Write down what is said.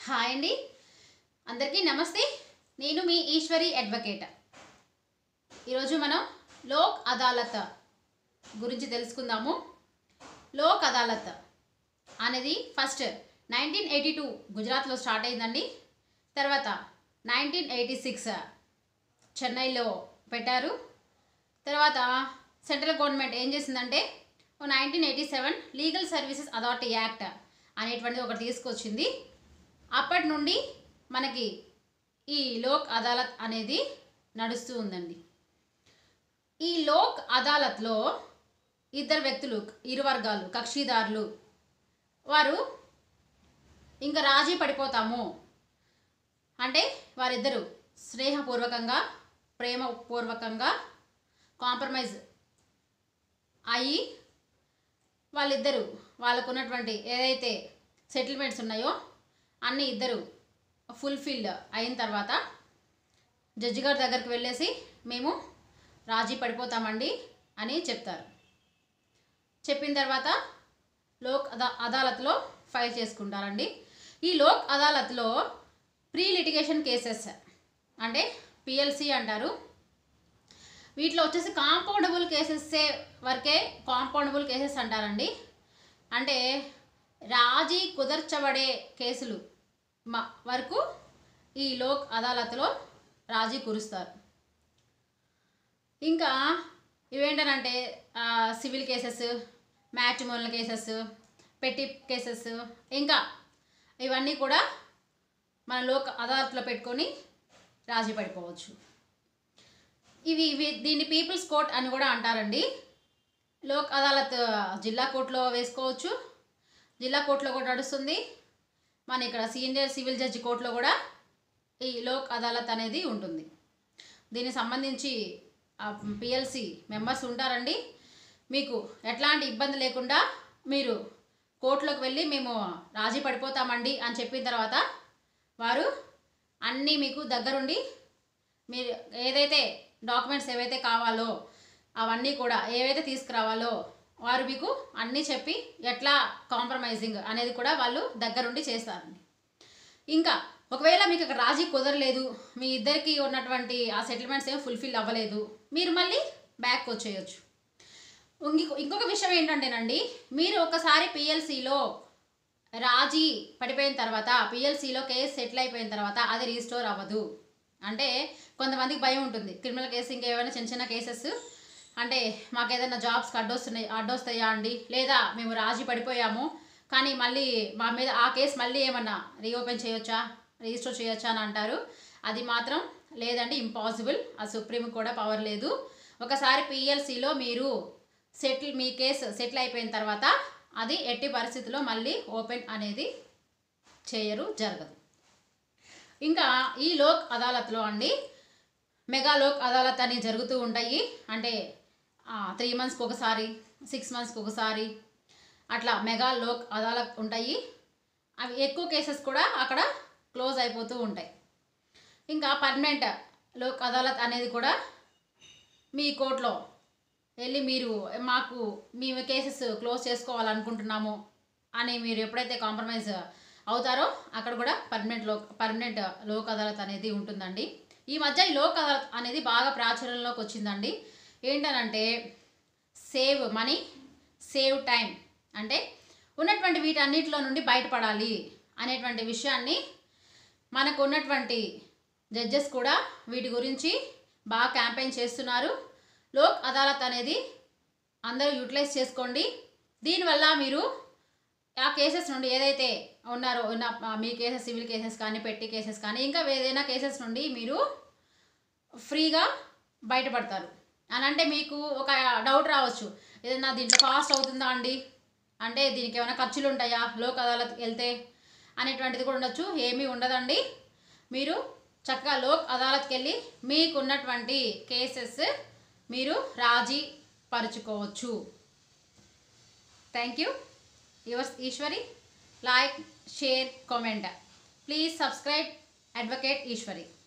hi అండి అందరికీ నమస్తే నేను మీ ఈశ్వరి అడ్వకేట్ ఈరోజు మనం లోక్ అదాలత్ గురించి తెలుసుకుందాము లోక్ అదాలత్ అనేది ఫస్ట్ నైన్టీన్ ఎయిటీ టూ గుజరాత్లో స్టార్ట్ అయిందండి తర్వాత నైన్టీన్ ఎయిటీ సిక్స్ చెన్నైలో పెట్టారు తర్వాత సెంట్రల్ గవర్నమెంట్ ఏం చేసిందంటే nineteen eighty seven legal services authority act అనేటువంటిది ఒకటి తీసుకొచ్చింది అప్పటి నుండి మనకి ఈ లోక్ అదాలత్ అనేది నడుస్తూ ఉందండి ఈ లోక్ అదాలత్లో ఇద్దరు వ్యక్తులు ఇరు వర్గాలు కక్షిదారులు వారు ఇంకా రాజీ పడిపోతాము అంటే వారిద్దరు స్నేహపూర్వకంగా ప్రేమపూర్వకంగా కాంప్రమైజ్ అయ్యి వాళ్ళిద్దరూ వాళ్ళకున్నటువంటి ఏదైతే సెటిల్మెంట్స్ ఉన్నాయో అన్ని ఇద్దరు ఫుల్ఫిల్ అయిన తర్వాత జడ్జి గారి దగ్గరికి వెళ్ళేసి మేము రాజీ పడిపోతామండి అని చెప్తారు చెప్పిన తర్వాత లోక్ అదా అదాలత్లో ఫైల్ చేసుకుంటారండి ఈ లోక్ అదాలత్లో ప్రీ లిటిగేషన్ కేసెస్ అంటే పిఎల్సి అంటారు వీటిలో వచ్చేసి కాంపౌండబుల్ కేసెస్ వరకే కాంపౌండబుల్ కేసెస్ అంటారండి అంటే రాజీ కుదర్చబడే కేసులు మ వరకు ఈ లోక్ అదాలత్లో రాజీ కురుస్తారు ఇంకా ఇవేంటనంటే ఆ, civil cases matrimonial cases petty cases ఇంకా ఇవన్నీ కూడా మన లోక్ అదాలత్లో పెట్టుకొని రాజీ పడిపోవచ్చు ఇవి ఇవి దీన్ని పీపుల్స్ కోర్ట్ అని కూడా అంటారండి లోక్ అదాలత్ జిల్లా కోర్టులో వేసుకోవచ్చు జిల్లా కోర్టులో కూడా నడుస్తుంది మన ఇక్కడ సీనియర్ సివిల్ జడ్జి కోర్టులో కూడా ఈ లోక్ అదాలత్ అనేది ఉంటుంది దీనికి సంబంధించి పిఎల్సి మెంబర్స్ ఉంటారండి మీకు ఎట్లాంటి ఇబ్బంది లేకుండా మీరు కోర్టులోకి వెళ్ళి మేము రాజీ పడిపోతామండి అని చెప్పిన తర్వాత వారు అన్నీ మీకు దగ్గరుండి మీరు ఏదైతే డాక్యుమెంట్స్ ఏవైతే కావాలో అవన్నీ కూడా ఏవైతే తీసుకురావాలో వారు మీకు అన్నీ చెప్పి ఎట్లా కాంప్రమైజింగ్ అనేది కూడా వాళ్ళు దగ్గరుండి చేస్తారండి ఇంకా ఒకవేళ మీకు అక్కడ రాజీ కుదరలేదు మీ ఇద్దరికి ఉన్నటువంటి ఆ సెటిల్మెంట్స్ ఏం ఫుల్ఫిల్ అవ్వలేదు మీరు మళ్ళీ బ్యాక్ వచ్చేయచ్చు ఇంకొక ఇంకొక విషయం ఏంటంటేనండి మీరు ఒకసారి పిఎల్సిలో రాజీ పడిపోయిన తర్వాత పిఎల్సిలో కేసు సెటిల్ అయిపోయిన తర్వాత అది రీస్టోర్ అవ్వదు అంటే కొంతమందికి భయం ఉంటుంది క్రిమినల్ కేసు ఇంకేమైనా చిన్న చిన్న కేసెస్ అంటే మాకు ఏదైనా జాబ్స్కి అడ్డొస్తున్నాయి అడ్డొస్తాయా అండి లేదా మేము రాజీ పడిపోయాము కానీ మళ్ళీ మా మీద ఆ కేసు మళ్ళీ ఏమన్నా రీఓపెన్ చేయొచ్చా రిజిస్టర్ చేయొచ్చా అని అంటారు అది మాత్రం లేదండి ఇంపాసిబుల్ ఆ సుప్రీం కూడా పవర్ లేదు ఒకసారి పిఎల్సిలో మీరు సెటిల్ మీ కేసు సెటిల్ అయిపోయిన తర్వాత అది ఎట్టి పరిస్థితుల్లో మళ్ళీ ఓపెన్ అనేది చేయరు జరగదు ఇంకా ఈ లోక్ అదాలత్లో అండి మెగా లోక్ అదాలత్ అని జరుగుతూ ఉంటాయి అంటే త్రీ మంత్స్కి ఒకసారి సిక్స్ మంత్స్కి ఒకసారి అట్లా మెగా లోక్ అదాలత్ ఉంటాయి అవి ఎక్కువ కేసెస్ కూడా అక్కడ క్లోజ్ అయిపోతూ ఉంటాయి ఇంకా పర్మనెంట్ లోక్ అదాలత్ అనేది కూడా మీ కోర్టులో వెళ్ళి మీరు మాకు మీ కేసెస్ క్లోజ్ చేసుకోవాలనుకుంటున్నాము అని మీరు ఎప్పుడైతే కాంప్రమైజ్ అవుతారో అక్కడ కూడా పర్మనెంట్ లోక్ పర్మనెంట్ లోక్ అదాలత్ అనేది ఉంటుందండి ఈ మధ్య ఈ లోక్ అదాలత్ అనేది బాగా ప్రాచుర్యంలోకి వచ్చిందండి ఏంటనంటే సేవ్ మనీ సేవ్ టైం అంటే ఉన్నటువంటి వీటన్నిటిలో నుండి బయటపడాలి అనేటువంటి విషయాన్ని మనకు ఉన్నటువంటి జడ్జెస్ కూడా వీటి గురించి బాగా క్యాంపెయిన్ చేస్తున్నారు లోక్ అదాలత్ అనేది అందరూ యూటిలైజ్ చేసుకోండి దీనివల్ల మీరు ఆ కేసెస్ నుండి ఏదైతే ఉన్నారో ఉన్న ఆ మీ కేసెస్ సివిల్ కేసెస్ కానీ పెట్టి కేసెస్ కానీ ఇంకా ఏదైనా కేసెస్ నుండి మీరు ఫ్రీగా బయటపడతారు అని అంటే మీకు ఒక డౌట్ రావచ్చు ఏదైనా దీంట్లో కాస్ట్ అవుతుందా అండి అంటే దీనికి ఏమైనా ఖర్చులు ఉంటాయా లోక్ అదాలత్ వెళ్తే అనేటువంటిది కూడా ఉండొచ్చు ఏమీ ఉండదండి మీరు చక్కగా లోక్ అదాలత్కి వెళ్ళి మీకున్నటువంటి కేసెస్ మీరు రాజీ పరుచుకోవచ్చు thank you yours Eshwari like share comment please subscribe advocate Eshwari